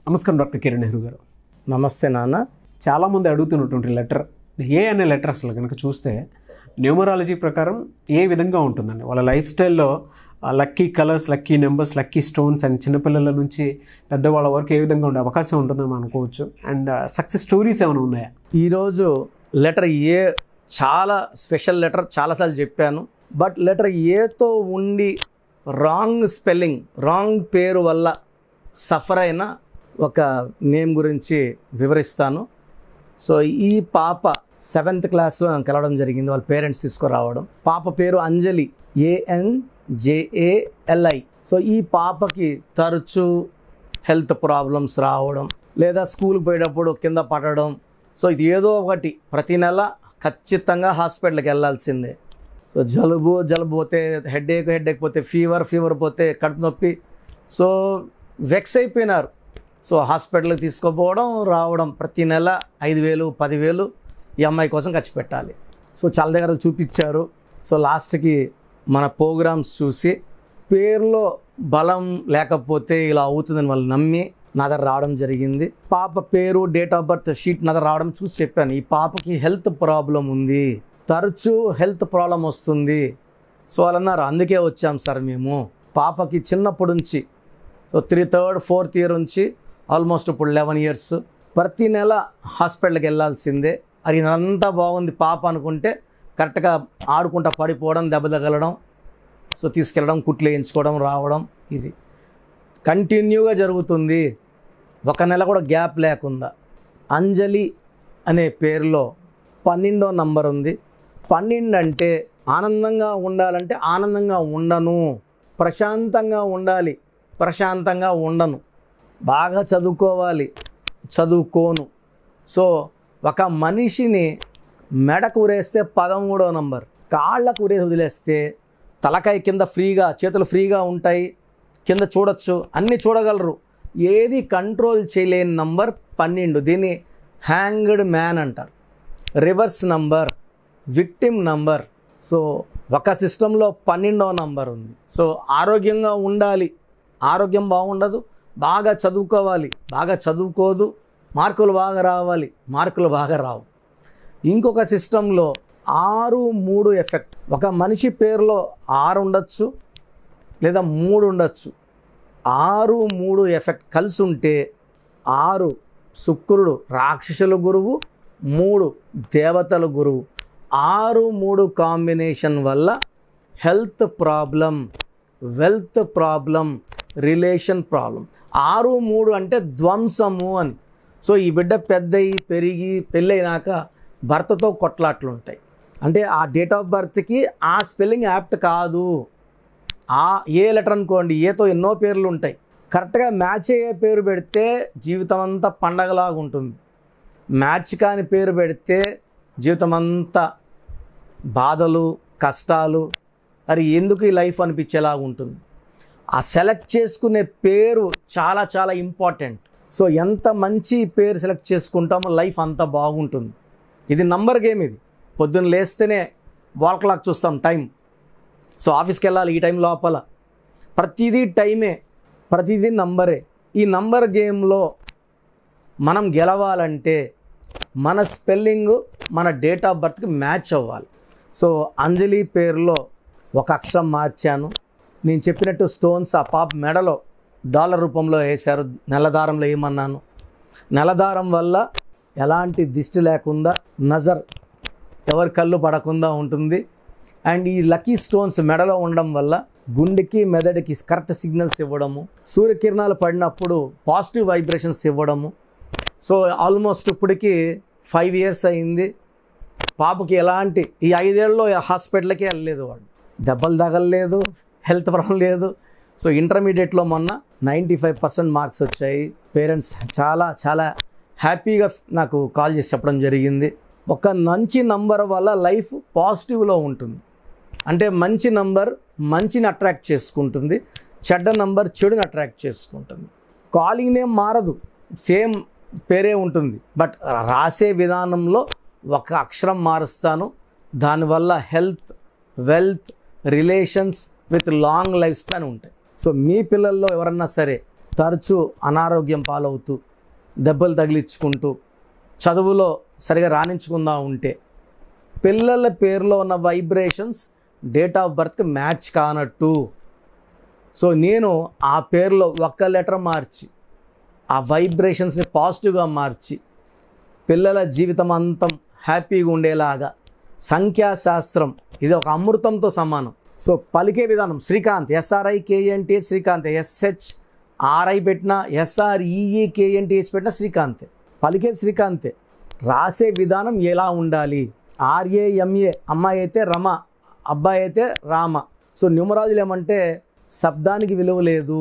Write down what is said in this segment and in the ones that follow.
నమస్కారం డాక్టర్ కిరణ్ నెహ్రూ గారు నమస్తే నాన్న చాలామంది అడుగుతున్నటువంటి లెటర్ ఏ అనే లెటర్ అసలు కనుక చూస్తే న్యూమరాలజీ ప్రకారం ఏ విధంగా ఉంటుందండి వాళ్ళ లైఫ్ స్టైల్లో lucky colours lucky numbers lucky stones and చిన్నపిల్లల నుంచి పెద్దవాళ్ళ వరకు ఏ విధంగా ఉండే అవకాశం ఉంటుందని మనం అనుకోవచ్చు అండ్ సక్సెస్ స్టోరీస్ ఏమైనా ఉన్నాయా ఈరోజు లెటర్ ఏ చాలా స్పెషల్ లెటర్ చాలాసార్లు చెప్పాను బట్ లెటర్ ఏతో ఉండి రాంగ్ స్పెల్లింగ్ రాంగ్ పేరు వల్ల సఫర్ అయిన ఒక నేమ్ గురించి వివరిస్తాను సో ఈ పాప సెవెంత్ క్లాస్లో నాకు కలవడం జరిగింది వాళ్ళ పేరెంట్స్ తీసుకురావడం పాప పేరు అంజలి ఏఎన్ జేఏఎల్ఐ సో ఈ పాపకి తరచూ హెల్త్ ప్రాబ్లమ్స్ రావడం లేదా స్కూల్కి పోయేటప్పుడు కింద పడడం సో ఇది ఏదో ఒకటి ప్రతి నెల ఖచ్చితంగా హాస్పిటల్కి వెళ్ళాల్సిందే సో జలుబు జలుబు పోతే హెడేక్ హెడేక్ పోతే ఫీవర్ ఫీవర్ పోతే కడుపు నొప్పి సో వెక్స్ అయిపోయినారు సో హాస్పిటల్కి తీసుకుపోవడం రావడం ప్రతి నెల ఐదు వేలు పదివేలు ఈ అమ్మాయి కోసం ఖర్చు పెట్టాలి సో చాలా దగ్గర చూపించారు సో లాస్ట్కి మన ప్రోగ్రామ్స్ చూసి పేరులో బలం లేకపోతే ఇలా అవుతుందని వాళ్ళు నమ్మి నా దగ్గర రావడం జరిగింది పాప పేరు డేట్ ఆఫ్ బర్త్ షీట్ నా దగ్గర రావడం చూసి చెప్పాను ఈ పాపకి హెల్త్ ప్రాబ్లం ఉంది తరచూ హెల్త్ ప్రాబ్లం వస్తుంది సో వాళ్ళు అన్నారు అందుకే వచ్చాం సార్ మేము పాపకి చిన్నప్పటి నుంచి so three third fourth year నుంచి ఆల్మోస్ట్ ఇప్పుడు లెవెన్ ఇయర్స్ ప్రతి నెల హాస్పిటల్కి వెళ్ళాల్సిందే అది అంతా బాగుంది పాప అనుకుంటే కరెక్ట్గా ఆడుకుంటా పడిపోవడం దెబ్బ తగలడం సో తీసుకెళ్ళడం కుట్లు వేయించుకోవడం రావడం ఇది కంటిన్యూగా జరుగుతుంది ఒక నెల కూడా గ్యాప్ లేకుండా అంజలి అనే పేరులో పన్నెండో నంబర్ ఉంది పన్నెండు అంటే ఆనందంగా ఉండాలంటే ఆనందంగా ఉండను ప్రశాంతంగా ఉండాలి ప్రశాంతంగా ఉండను బాగా చదువుకోవాలి చదువుకోను సో ఒక మనిషిని మెడకు ఉరేస్తే పదమూడో నంబర్ కాళ్ళకు ఉరేసి వదిలేస్తే తలకాయ కింద ఫ్రీగా చేతులు ఫ్రీగా ఉంటాయి కింద చూడొచ్చు అన్నీ చూడగలరు ఏది కంట్రోల్ చేయలేని నంబర్ పన్నెండు దీన్ని హ్యాంగ్డ్ మ్యాన్ అంటారు reverse number victim number so ఒక సిస్టంలో పన్నెండో నంబర్ ఉంది సో ఆరోగ్యంగా ఉండాలి ఆరోగ్యం బాగుండదు బాగా చదువుకోవాలి బాగా చదువుకోదు మార్కులు బాగా రావాలి మార్కులు బాగా రావు ఇంకొక సిస్టంలో ఆరు మూడు ఎఫెక్ట్ ఒక మనిషి పేరులో ఆరు ఉండొచ్చు లేదా మూడు ఉండొచ్చు ఆరు మూడు ఎఫెక్ట్ కలిసి ఉంటే ఆరు శుక్రుడు రాక్షసుల గురువు మూడు దేవతల గురువు ఆరు మూడు కాంబినేషన్ వల్ల health problem wealth problem relation problem ఆరు మూడు అంటే ధ్వంసము అని సో ఈ బిడ్డ పెద్దయి పెరిగి పెళ్ళైనాక భర్తతో కొట్లాట్లు ఉంటాయి అంటే ఆ డేట్ ఆఫ్ బర్త్కి ఆ స్పెల్లింగ్ యాప్ట్ కాదు ఆ ఏ లెటర్ అనుకోండి ఏతో ఎన్నో పేర్లు ఉంటాయి కరెక్ట్గా మ్యాచ్ అయ్యే పేరు పెడితే జీవితం అంతా పండగలాగా ఉంటుంది మ్యాచ్ కాని పేరు పెడితే జీవితం అంతా బాధలు కష్టాలు అది ఎందుకు ఈ లైఫ్ అనిపించేలాగా ఉంటుంది ఆ సెలెక్ట్ చేసుకునే పేరు చాలా చాలా ఇంపార్టెంట్ సో ఎంత మంచి పేరు సెలెక్ట్ చేసుకుంటామో లైఫ్ అంత బాగుంటుంది ఇది నంబర్ గేమ్ ఇది పొద్దున్న లేస్తేనే వాల్ క్లాక్ చూస్తాం టైం సో ఆఫీస్కి వెళ్ళాలి ఈ టైం లోపల ప్రతిదీ టైమే ప్రతిదీ నంబరే ఈ నంబర్ గేమ్లో మనం గెలవాలంటే మన స్పెల్లింగ్ మన డేట్ ఆఫ్ బర్త్కి మ్యాచ్ అవ్వాలి సో అంజలి పేరులో ఒక అక్షరం మార్చాను నేను చెప్పినట్టు స్టోన్స్ ఆ పాప మెడలో డాలర్ రూపంలో వేశారు నెలదారంలో వేయమన్నాను నెలదారం వల్ల ఎలాంటి దిష్టి లేకుండా నజర్ ఎవరి కళ్ళు పడకుండా ఉంటుంది అండ్ ఈ లక్కీ స్టోన్స్ మెడలో ఉండడం వల్ల గుండెకి మెదడుకి కరెక్ట్ సిగ్నల్స్ ఇవ్వడము సూర్యకిరణాలు పడినప్పుడు పాజిటివ్ వైబ్రేషన్స్ ఇవ్వడము సో ఆల్మోస్ట్ ఇప్పటికి ఫైవ్ ఇయర్స్ అయింది పాపకి ఎలాంటి ఈ ఐదేళ్ళలో హాస్పిటల్కే వెళ్ళలేదు వాడు దెబ్బలు తగలలేదు హెల్త్ ప్రాబ్లం లేదు సో ఇంటర్మీడియట్లో మొన్న నైంటీ ఫైవ్ పర్సెంట్ మార్క్స్ వచ్చాయి పేరెంట్స్ చాలా చాలా హ్యాపీగా నాకు కాల్ చేసి చెప్పడం జరిగింది ఒక మంచి నంబర్ వల్ల లైఫ్ పాజిటివ్లో ఉంటుంది అంటే మంచి నంబర్ మంచిని అట్రాక్ట్ చేసుకుంటుంది చెడ్డ నంబర్ చెడుని అట్రాక్ట్ చేసుకుంటుంది కాలింగ్ నేమ్ మారదు సేమ్ పేరే ఉంటుంది బట్ రాసే విధానంలో ఒక అక్షరం మారుస్తాను దానివల్ల health wealth relations with long life span ఉంటాయి సో మీ పిల్లల్లో ఎవరన్నా సరే తరచూ అనారోగ్యం పాలవుతూ దెబ్బలు తగిలించుకుంటూ చదువులో సరిగా రాణించకుండా ఉంటే పిల్లల పేరులో ఉన్న వైబ్రేషన్స్ డేట్ ఆఫ్ బర్త్కి మ్యాచ్ కానట్టు సో నేను ఆ పేరులో ఒక్క లెటర్ మార్చి ఆ వైబ్రేషన్స్ని పాజిటివ్గా మార్చి పిల్లల జీవితం అంతం హ్యాపీగా ఉండేలాగా సంఖ్యాశాస్త్రం ఇది ఒక అమృతంతో సమానం సో పలికే విధానం Srikanth S R I K N T H Srikanth S H R I పెట్టినా ఎస్ఆర్ఈఈ కేఎన్టీహెచ్ పెట్టినా శ్రీకాంతే పలికేది శ్రీకాంతే రాసే విధానం ఎలా ఉండాలి ఆర్ఏఎంఏ అమ్మాయి అయితే రమ అబ్బాయి అయితే రామ సో న్యూమరాలజీలు ఏమంటే శబ్దానికి విలువ లేదు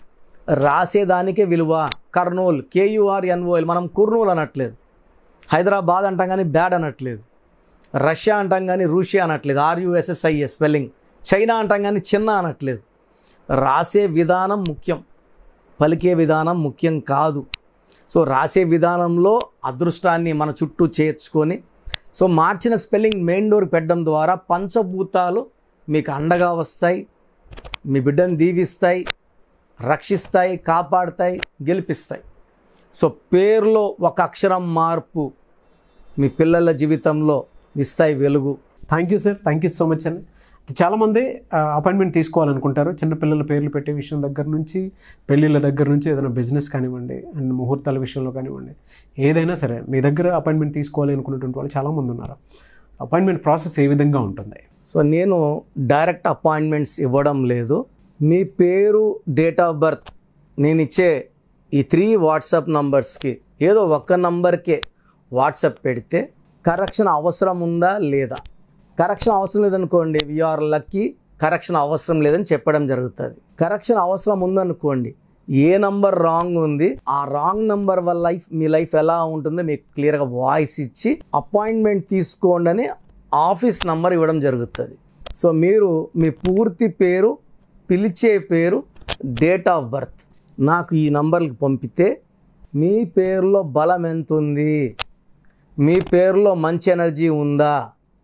రాసేదానికే విలువ కర్నూల్ కేయుఆర్ ఎన్ఓఎల్ మనం కుర్నూల్ అనట్లేదు హైదరాబాద్ అంటాం కానీ బ్యాడ్ అనట్లేదు రష్యా అంటాం కానీ రూషియా అనట్లేదు ఆర్యుఎస్ఎస్ఐఎస్ స్పెల్లింగ్ చైనా అంటాం కానీ చిన్న అనట్లేదు రాసే విధానం ముఖ్యం పలికే విధానం ముఖ్యం కాదు సో రాసే విధానంలో అదృష్టాన్ని మన చుట్టూ చేర్చుకొని సో మార్చిన స్పెల్లింగ్ మెయిన్ డోర్ పెట్టడం ద్వారా పంచభూతాలు మీకు అండగా వస్తాయి మీ బిడ్డను దీవిస్తాయి రక్షిస్తాయి కాపాడుతాయి గెలిపిస్తాయి సో పేరులో ఒక అక్షరం మార్పు మీ పిల్లల జీవితంలో ఇస్తాయి వెలుగు thank you sir thank you so much అండి చాలామంది అపాయింట్మెంట్ తీసుకోవాలనుకుంటారు చిన్నపిల్లల పేర్లు పెట్టే విషయం దగ్గర నుంచి పెళ్ళిళ్ళ దగ్గర నుంచి ఏదైనా బిజినెస్ కానివ్వండి అండ్ ముహూర్తాల విషయంలో కానివ్వండి ఏదైనా సరే మీ దగ్గర అపాయింట్మెంట్ తీసుకోవాలి అనుకున్నటువంటి వాళ్ళు చాలామంది ఉన్నారు అపాయింట్మెంట్ ప్రాసెస్ ఏ విధంగా ఉంటుంది సో నేను డైరెక్ట్ అపాయింట్మెంట్స్ ఇవ్వడం లేదు మీ పేరు డేట్ ఆఫ్ బర్త్ నేను ఇచ్చే ఈ త్రీ వాట్సాప్ నంబర్స్కి ఏదో ఒక్క నంబర్కే వాట్సాప్ పెడితే కరెక్షన్ అవసరం ఉందా లేదా కరెక్షన్ అవసరం లేదనుకోండి వీఆర్ లక్కీ కరెక్షన్ అవసరం లేదని చెప్పడం జరుగుతుంది కరెక్షన్ అవసరం ఉందనుకోండి ఏ నంబర్ రాంగ్ ఉంది ఆ రాంగ్ నంబర్ వల్ల లైఫ్ మీ లైఫ్ ఎలా ఉంటుందో మీకు క్లియర్గా వాయిస్ ఇచ్చి అపాయింట్మెంట్ తీసుకోండి అని ఆఫీస్ నంబర్ ఇవ్వడం జరుగుతుంది సో మీరు మీ పూర్తి పేరు పిలిచే పేరు డేట్ ఆఫ్ బర్త్ నాకు ఈ నంబర్కి పంపితే మీ పేరులో బలం ఎంత ఉంది మీ పేరులో మంచి ఎనర్జీ ఉందా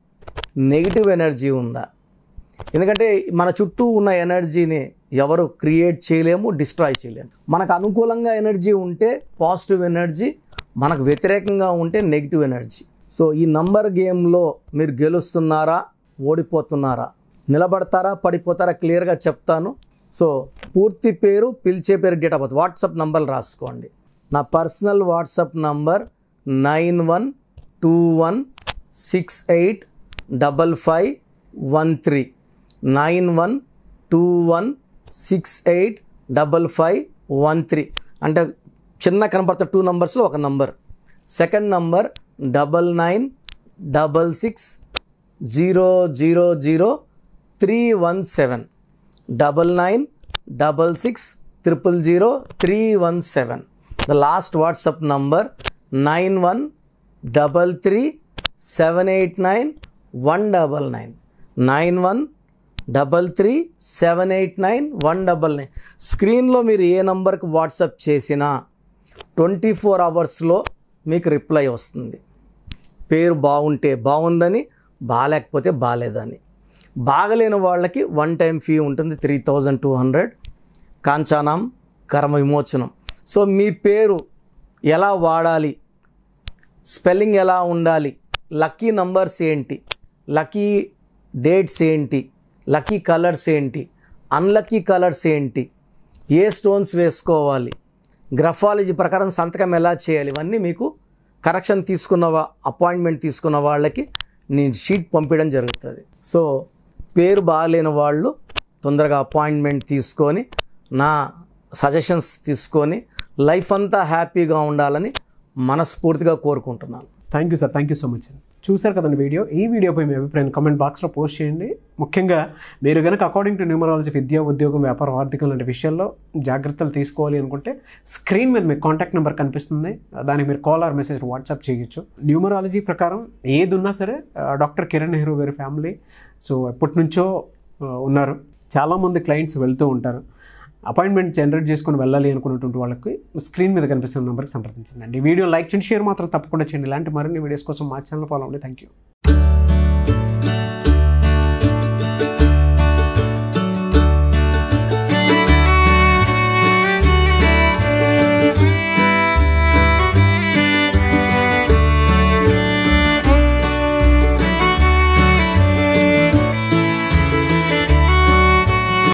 నెగిటివ్ ఎనర్జీ ఉందా ఎందుకంటే మన చుట్టూ ఉన్న ఎనర్జీని ఎవరు క్రియేట్ చేయలేము డిస్ట్రాయ్ చేయలేము మనకు అనుకూలంగా ఎనర్జీ ఉంటే పాజిటివ్ ఎనర్జీ మనకు వ్యతిరేకంగా ఉంటే నెగిటివ్ ఎనర్జీ సో ఈ నంబర్ గేమ్లో మీరు గెలుస్తున్నారా ఓడిపోతున్నారా నిలబడతారా పడిపోతారా క్లియర్గా చెప్తాను సో పూర్తి పేరు పిలిచే పేరు డేట్ ఆఫ్ బర్త్ వాట్సాప్ నంబర్లు రాసుకోండి నా personal WhatsApp number nine one two one six eight double five one three nine one two one six eight double five one three అంటే చిన్న కనపడుతున్న టూ నంబర్స్లో ఒక number second number double nine double six zero zero zero three one seven double nine double six triple zero three one seven the last WhatsApp number nine one double three seven eight nine one double nine nine one double three seven eight nine one double nine స్క్రీన్లో మీరు ఏ నంబర్కి WhatsApp చేసినా twenty four అవర్స్లో మీకు reply వస్తుంది పేరు బాగుంటే బాగుందని బాగాలేకపోతే బాగాలేదని బాగలేని వాళ్ళకి వన్ టైం ఫీ ఉంటుంది త్రీ థౌజండ్ టూ హండ్రెడ్ కాంచానాం కర్మ విమోచనం సో మీ పేరు ఎలా వాడాలి స్పెల్లింగ్ ఎలా ఉండాలి లక్కీ నంబర్స్ ఏంటి లక్కీ డేట్స్ ఏంటి లక్కీ కలర్స్ ఏంటి అన్లక్కీ కలర్స్ ఏంటి ఏ స్టోన్స్ వేసుకోవాలి గ్రఫాలజీ ప్రకారం సంతకం ఎలా చేయాలి ఇవన్నీ మీకు కరెక్షన్ తీసుకున్న వా అపాయింట్మెంట్ తీసుకున్న వాళ్ళకి నేను షీట్ పంపించడం జరుగుతుంది సో పేరు బాగాలేని వాళ్ళు తొందరగా అపాయింట్మెంట్ తీసుకొని నా సజెషన్స్ తీసుకొని లైఫ్ అంతా హ్యాపీగా ఉండాలని మనస్ఫూర్తిగా కోరుకుంటున్నాను thank you sir thank you so much చూశారు కదండి వీడియో ఈ వీడియోపై మీ అభిప్రాయం కామెంట్ బాక్స్లో పోస్ట్ చేయండి ముఖ్యంగా మీరు కనుక అకార్డింగ్ టు న్యూమరాలజీ విద్య ఉద్యోగం వ్యాపారం ఆర్థికం లాంటి విషయాల్లో జాగ్రత్తలు తీసుకోవాలి అనుకుంటే స్క్రీన్ మీద మీకు కాంటాక్ట్ నెంబర్ కనిపిస్తుంది దానికి మీరు కాల్ ఆర్ మెసేజ్ వాట్సాప్ చేయొచ్చు న్యూమరాలజీ ప్రకారం ఏది ఉన్నా సరే డాక్టర్ కిరణ్ నెహ్రూ గారి ఫ్యామిలీ సో ఎప్పటి నుంచో ఆ, ఉన్నారు చాలామంది క్లయింట్స్ వెళ్తూ ఉంటారు అపాయింట్మెంట్ జనరేట్ చేసుకొని వెళ్ళాలి అనుకున్నటువంటి వాళ్ళకి స్క్రీన్ మీద కనిపిస్తున్న నెంబర్కి సంప్రదించండి ఈ వీడియో లైక్ చేయండి షేర్ మాత్రం తప్పకుండా చేయండి ఇలాంటి మరిన్ని వీడియోస్ కోసం మా ఛానల్ ఫాలో అవ్వండి థ్యాంక్ యూ